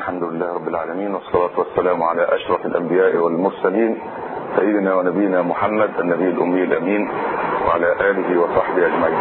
الحمد لله رب العالمين والصلاة والسلام على أشرف الأنبياء والمرسلين سيدنا ونبينا محمد النبي الأمي الأمين وعلى آله وصحبه أجمعين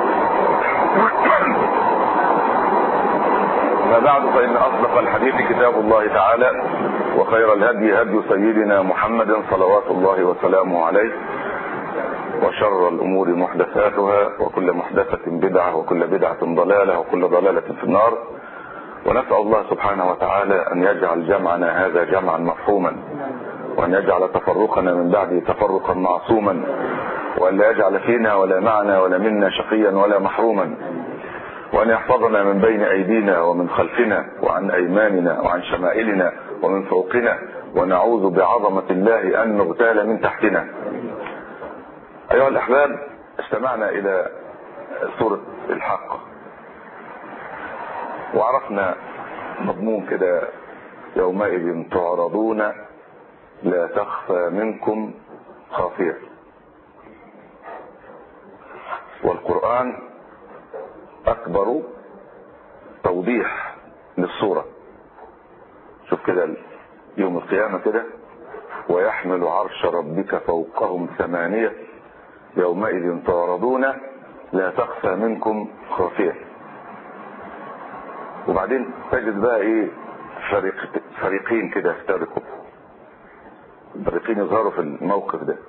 ما بعد فإن أصدق الحديث كتاب الله تعالى وخير الهدي هدي سيدنا محمد صلوات الله وسلامه عليه وشر الأمور محدثاتها وكل محدثة بدعة وكل بدعة ضلالة وكل ضلالة في النار ونسأل الله سبحانه وتعالى أن يجعل جمعنا هذا جمعا مفهوما وأن يجعل تفرقنا من بعده تفرقا معصوما وأن لا يجعل فينا ولا معنا ولا منا شقيا ولا محروما وأن يحفظنا من بين أيدينا ومن خلفنا وعن أيماننا وعن شمائلنا ومن فوقنا ونعوذ بعظمة الله أن نغتال من تحتنا أيها الأحباب استمعنا إلى سورة الحق وعرفنا مضمون كده يومئذ تعرضون لا تخفى منكم خافية والقرآن أكبر توضيح للصورة شوف كده يوم القيامة كده ويحمل عرش ربك فوقهم ثمانية يومئذ تعرضون لا تخفى منكم خافية وبعدين تجد بقى ايه فريق فريقين كده يفترقوا فريقين يظهروا في الموقف ده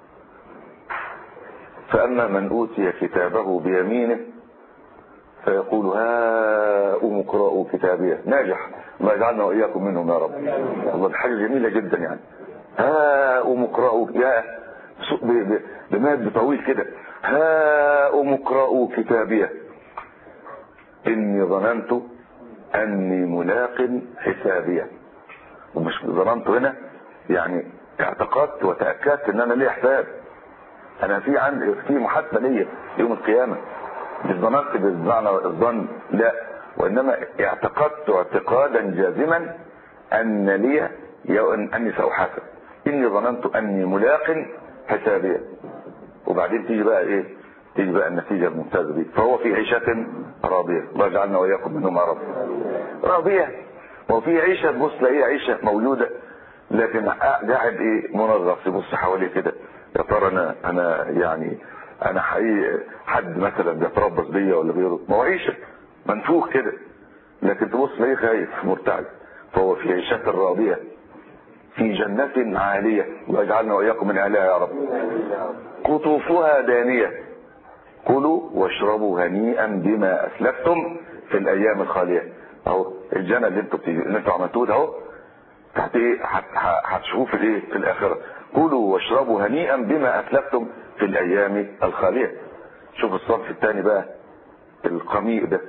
فأما من أوتي كتابه بيمينه فيقول هاؤم اقرأوا كتابيه ناجح ما يجعلنا وإياكم منهم يا رب الله دي حاجة جميلة جدا يعني هاؤم اقرأوا يا بماد طويل كده هاؤم اقرأوا كتابيه إني ظننت أني ملاق حسابيه ومش ظننت هنا يعني اعتقدت وتأكدت ان انا ليه حساب انا في عندي في محاسبه ليا يوم القيامه مش ظننت بمعنى الظن لا وانما اعتقدت اعتقادا جازما ان لي اني ساحاسب اني ظننت اني ملاق حسابيه وبعدين تيجي بقى ايه تيجي بقى النتيجه الممتازه دي فهو في عيشه راضيه الله يجعلنا واياكم منهم يا رب راضيه وفي عيشه تبص تلاقيها عيشه مولوده لكن قاعد ايه منغص يبص حواليه كده يا ترى انا انا يعني انا حقيقي حد مثلا بيتربص بيا ولا غيره ما هو عيشه منفوخ كده لكن تبص تلاقيه خايف مرتعد فهو في عيشه راضيه في جنة عالية ويجعلنا وإياكم من أهلها يا رب قطوفها دانية كلوا واشربوا هنيئا بما أسلفتم في الأيام الخالية أهو الجنة اللي انتوا اللي انتوا عملتوه ده اهو تحت ايه هتشوفوه في الايه في الآخرة كلوا واشربوا هنيئا بما أسلفتم في الأيام الخالية شوف الصنف الثاني بقى القميء ده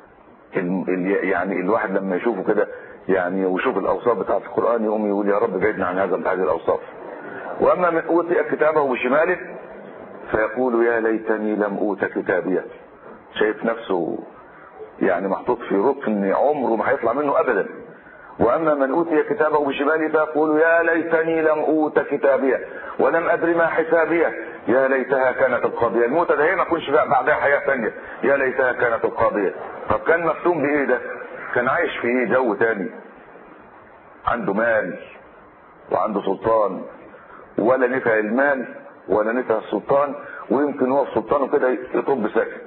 يعني الواحد لما يشوفه كده يعني ويشوف الاوصاف بتاعت القران يقوم يقول يا رب بعدنا عن هذا هذه الاوصاف واما من اوتي كتابه بشماله فيقول يا ليتني لم اوت كتابيه شايف نفسه يعني محطوط في ركن عمره ما هيطلع منه ابدا واما من اوتي كتابه بشماله فيقول يا ليتني لم اوت كتابيه ولم ادري ما حسابيه يا ليتها كانت القاضيه الموتى ده هي ما يكونش بعدها حياه ثانيه يا ليتها كانت القاضيه طب كان مفتون بايه ده كان عايش في ايه جو تاني عنده مال وعنده سلطان ولا نفع المال ولا نفع السلطان ويمكن هو في سلطانه كده يطب ساكت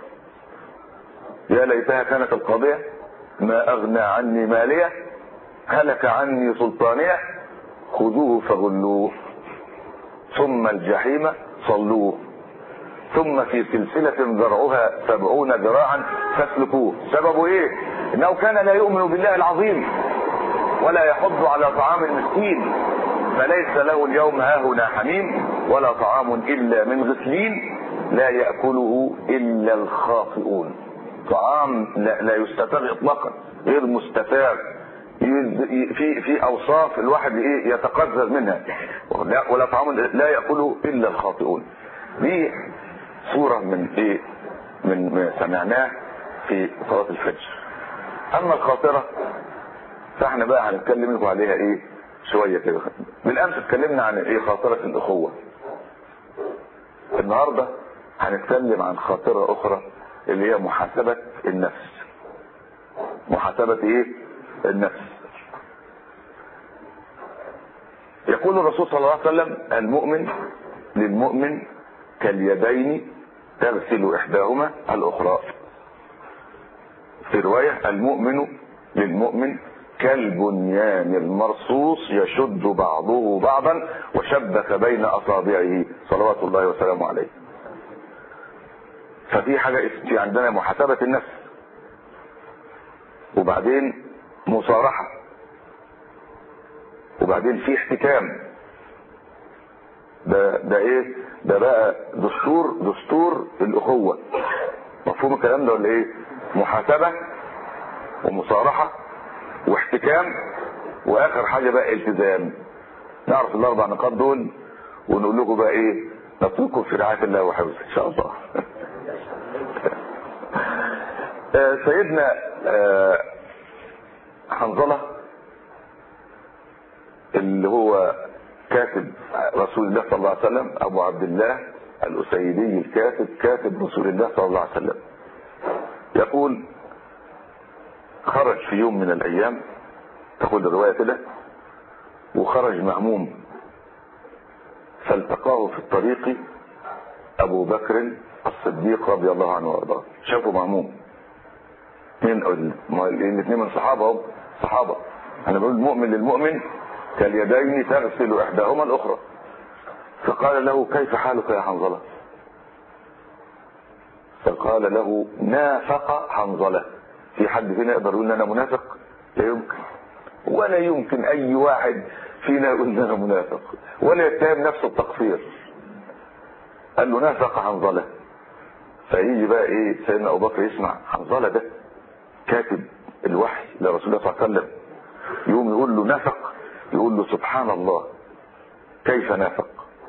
يا ليتها كانت القاضية ما اغنى عني مالية هلك عني سلطانية خذوه فغلوه ثم الجحيم صلوه ثم في سلسلة ذرعها سبعون ذراعا فاسلكوه سببه ايه انه كان لا يؤمن بالله العظيم ولا يحض على طعام المسكين فليس له اليوم هاهنا حميم ولا طعام الا من غسلين لا ياكله الا الخاطئون طعام لا, لا يستتاب اطلاقا غير مستتاب في في اوصاف الواحد ايه يتقزز منها ولا طعام لا ياكله الا الخاطئون دي صوره من ايه من سمعناه في صلاه الفجر اما الخاطره فاحنا بقى هنتكلم لكم عليها ايه شويه كده بالامس اتكلمنا عن ايه خاطره الاخوه النهارده هنتكلم عن خاطره اخرى اللي هي محاسبه النفس محاسبه ايه النفس يقول الرسول صلى الله عليه وسلم المؤمن للمؤمن كاليدين تغسل إحداهما الأخرى في رواية المؤمن للمؤمن كالبنيان المرصوص يشد بعضه بعضا وشبك بين أصابعه صلوات الله وسلامه عليه ففي حاجة في عندنا محاسبة النفس وبعدين مصارحة وبعدين في احتكام ده ده ايه ده بقى دستور دستور الاخوة مفهوم الكلام ده ولا ايه محاسبة ومصارحة واحتكام واخر حاجة بقى التزام نعرف الاربع نقاط دول ونقول لكم بقى ايه نترككم في رعاية الله وحفظه ان شاء الله آه سيدنا آه حنظلة اللي هو كاتب رسول الله صلى الله عليه وسلم ابو عبد الله الاسيدي الكاتب كاتب رسول الله صلى الله عليه وسلم يقول خرج في يوم من الايام تقول الرواية كده وخرج مهموم فالتقاه في الطريق ابو بكر الصديق رضي الله عنه وارضاه شافه مهموم الاثنين من صحابه هم صحابه انا بقول المؤمن للمؤمن كاليدين تغسل احداهما الاخرى فقال له كيف حالك يا حنظله فقال له نافق حنظله في حد فينا يقدر يقول ان انا منافق لا يمكن ولا يمكن اي واحد فينا يقول ان انا منافق ولا يتهم نفسه التقصير قال له نافق حنظله فيجي بقى ايه سيدنا ابو بكر يسمع حنظله ده كاتب الوحي لرسول الله صلى الله عليه وسلم يقوم يقول له نافق يقول له سبحان الله كيف نافق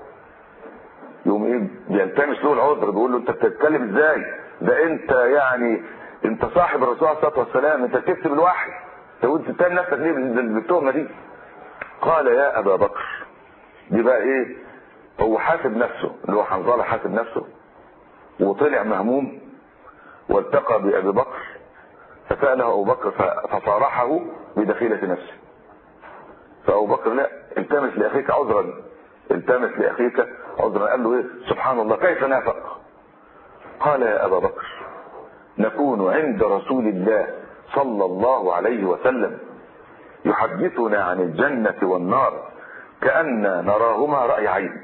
يقوم ايه بيلتمس له العذر بيقول له انت بتتكلم ازاي ده انت يعني انت صاحب الرسول عليه الصلاه والسلام انت بتكتب الوحي لو انت بتتهم نفسك ليه بالتهمه دي قال يا ابا بكر دي بقى ايه هو حاسب نفسه اللي هو حنظله حاسب نفسه وطلع مهموم والتقى بابي بكر فساله ابو بكر فصارحه بدخيله نفسه فابو بكر لا التمس لاخيك عذرا التمس لاخيك عذرا قال له ايه سبحان الله كيف نافق قال يا ابا بكر نكون عند رسول الله صلى الله عليه وسلم يحدثنا عن الجنة والنار كأننا نراهما رأي عين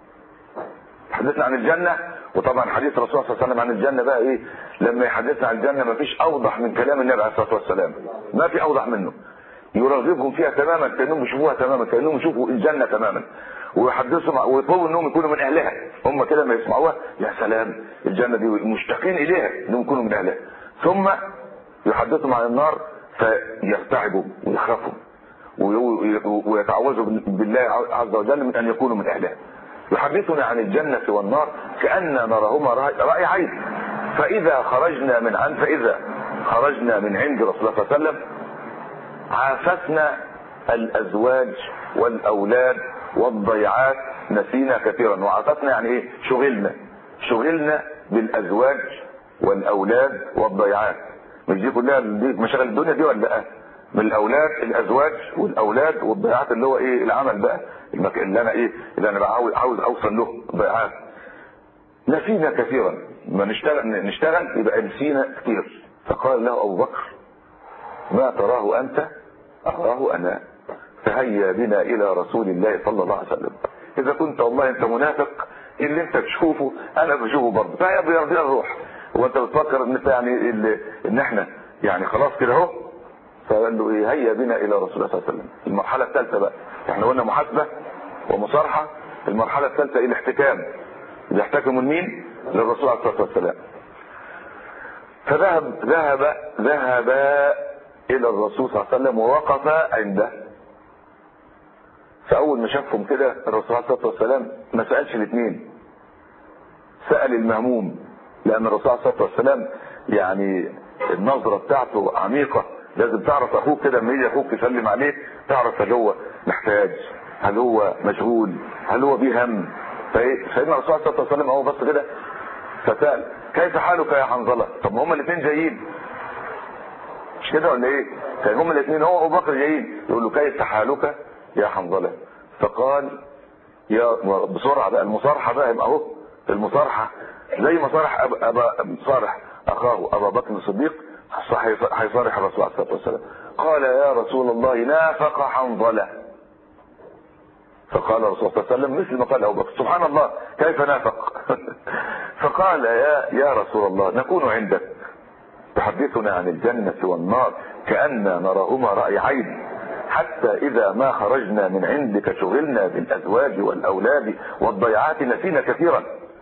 حدثنا عن الجنة وطبعا حديث الرسول صلى الله عليه وسلم عن الجنة بقى ايه لما يحدثنا عن الجنة ما فيش اوضح من كلام النبي عليه الصلاة والسلام ما في اوضح منه يرغبهم فيها تماما كانهم يشوفوها تماما كانهم يشوفوا الجنه تماما ويحدثهم ويطلبوا انهم يكونوا من اهلها هم كده ما يسمعوها يا سلام الجنه دي مشتاقين اليها انهم يكونوا من اهلها ثم يحدثهم عن النار فيرتعبوا ويخافوا ويتعوذوا بالله عز وجل من ان يكونوا من اهلها يحدثنا عن الجنة والنار كأننا نراهما رأي عين فإذا خرجنا من عن فإذا خرجنا من عند رسول الله صلى الله عليه وسلم عافسنا الازواج والاولاد والضيعات نسينا كثيرا وعافسنا يعني ايه شغلنا شغلنا بالازواج والاولاد والضيعات مش دي كلها دي مشاغل الدنيا دي ولا لا من الاولاد الازواج والاولاد والضيعات اللي هو ايه العمل بقى المكان اللي انا ايه اللي انا عاوز عاوز اوصل له ضيعات نسينا كثيرا ما نشتغل نشتغل يبقى نسينا كثير فقال له ابو بكر ما تراه أنت أراه أنا فهيا بنا إلى رسول الله صلى الله عليه وسلم إذا كنت والله أنت منافق اللي أنت تشوفه أنا بشوفه برضه فهيا بيرضينا الروح هو أنت بتفكر إن أنت يعني إن إحنا يعني خلاص كده أهو فقال له إيه هيا بنا إلى رسول الله صلى الله عليه وسلم المرحلة الثالثة بقى إحنا قلنا محاسبة ومصارحة المرحلة الثالثة إيه الاحتكام يحتكموا لمين؟ للرسول عليه الصلاة والسلام فذهب ذهب ذهب الى الرسول صلى الله عليه وسلم ووقف عنده فاول ما شافهم كده الرسول عليه الصلاه والسلام ما سالش الاثنين سال المهموم لان الرسول عليه الصلاه والسلام يعني النظره بتاعته عميقه لازم تعرف اخوك كده لما يجي اخوك يسلم عليك تعرف هل هو محتاج هل هو مشغول هل هو بيه هم سيدنا الرسول عليه الصلاه والسلام هو بس كده فسال كيف حالك يا حنظله طب ما هما الاثنين جايين مش كده ولا ايه كان هم الاثنين هو ابو بكر جايين يقول له كيف حالك يا حنظله فقال يا بسرعه بقى المصارحه بقى يبقى اهو المصارحه زي ما صارح أبا, أبا صارح اخاه ابا بكر الصديق هيصارح الرسول عليه الصلاه والسلام قال يا رسول الله نافق حنظله فقال الرسول صلى الله عليه وسلم مثل ما قال ابو بكر سبحان الله كيف نافق فقال يا يا رسول الله نكون عندك تحدثنا عن الجنة والنار كأننا نراهما رأي عين حتى إذا ما خرجنا من عندك شغلنا بالأزواج والأولاد والضيعات نسينا كثيرا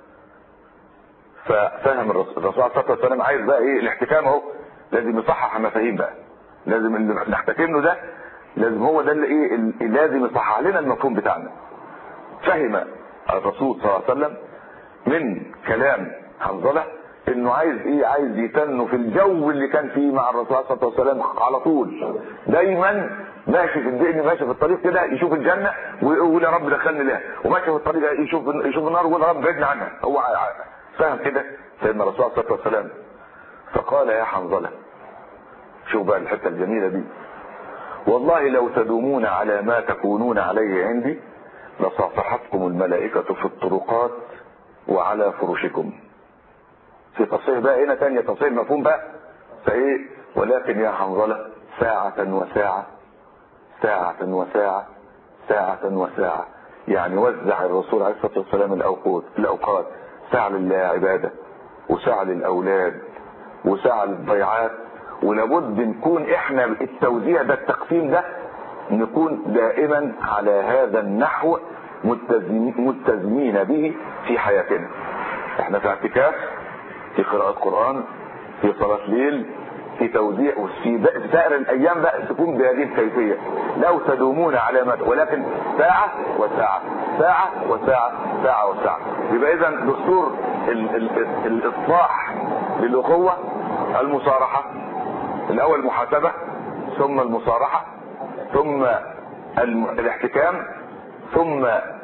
ففهم الرسول صلى الله عليه وسلم عايز بقى ايه الاحتكام اهو لازم يصحح المفاهيم بقى لازم اللي نحتكم له ده لازم هو ده اللي ايه اللي لازم يصحح لنا المفهوم بتاعنا فهم الرسول صلى الله عليه وسلم من كلام حنظله انه عايز ايه عايز يتنه في الجو اللي كان فيه مع الرسول صلى الله عليه وسلم على طول دايما ماشي في الدقن ماشي في الطريق كده يشوف الجنه ويقول يا رب دخلني لها وماشي في الطريق يشوف يشوف النار ويقول يا رب بعدنا عنها هو فاهم كده سيدنا الرسول صلى الله عليه وسلم فقال يا حنظله شوف بقى الحته الجميله دي والله لو تدومون على ما تكونون عليه عندي لصافحتكم الملائكة في الطرقات وعلى فرشكم في تصحيح بقى هنا تانية تصحيح مفهوم بقى فايه ولكن يا حنظلة ساعة وساعة ساعة وساعة ساعة وساعة يعني وزع الرسول عليه الصلاة والسلام الأوقات الأوقات ساعة للعبادة وساعة للأولاد وساعة للضيعات ولابد نكون احنا التوزيع ده التقسيم ده نكون دائما على هذا النحو ملتزمين به في حياتنا احنا في اعتكاف في قراءة قرآن في صلاة ليل في توزيع وفي سائر الايام بقى تكون بهذه الكيفية لو تدومون على ما ولكن ساعة وساعة ساعة وساعة ساعة وساعة يبقى اذا دستور الاصلاح للاخوة المصارحة الاول المحاسبة ثم المصارحة ثم الاحتكام ثم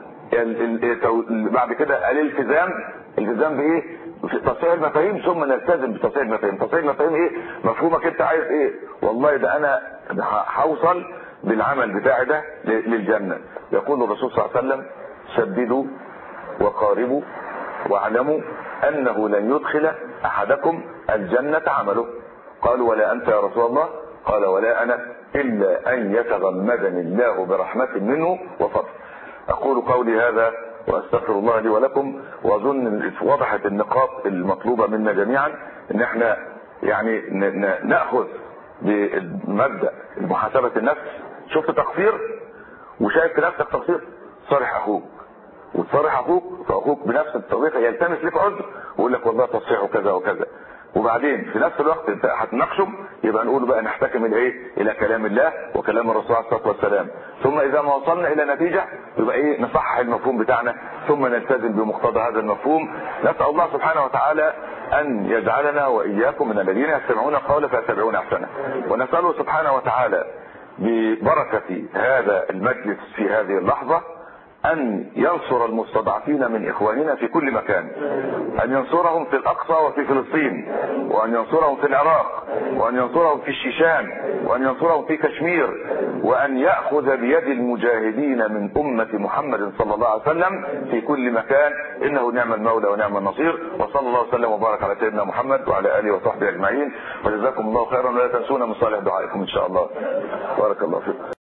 بعد كده الالتزام الالتزام بايه في تصحيح المفاهيم ثم نلتزم بتصحيح المفاهيم تصحيح المفاهيم ايه مفهومك انت عايز ايه والله ده انا هوصل بالعمل بتاعي ده للجنة يقول الرسول صلى الله عليه وسلم سددوا وقاربوا واعلموا انه لن يدخل احدكم الجنة عمله قالوا ولا انت يا رسول الله قال ولا انا الا ان يتغمدني الله برحمة منه وفضل اقول قولي هذا واستغفر الله لي ولكم واظن وضحت النقاط المطلوبة منا جميعا ان احنا يعني ناخذ بمبدا محاسبة النفس شفت تقصير وشايف في نفسك تقصير صارح اخوك وتصارح اخوك فاخوك بنفس الطريقه يلتمس لك عذر ويقول لك والله تصحيحه كذا وكذا وبعدين في نفس الوقت انت هتناقشه يبقى نقول بقى نحتكم الى ايه الى كلام الله وكلام الرسول عليه الصلاه والسلام ثم اذا ما وصلنا الى نتيجه يبقى ايه نصحح المفهوم بتاعنا ثم نلتزم بمقتضى هذا المفهوم نسال الله سبحانه وتعالى ان يجعلنا واياكم من الذين يستمعون القول فيتبعون احسنه ونساله سبحانه وتعالى ببركه هذا المجلس في هذه اللحظه أن ينصر المستضعفين من إخواننا في كل مكان أن ينصرهم في الأقصى وفي فلسطين وأن ينصرهم في العراق وأن ينصرهم في الشيشان وأن ينصرهم في كشمير وأن يأخذ بيد المجاهدين من أمة محمد صلى الله عليه وسلم في كل مكان إنه نعم المولى ونعم النصير وصلى الله وسلم وبارك على سيدنا محمد وعلى آله وصحبه أجمعين وجزاكم الله خيرا ولا تنسونا من صالح دعائكم إن شاء الله بارك الله فيكم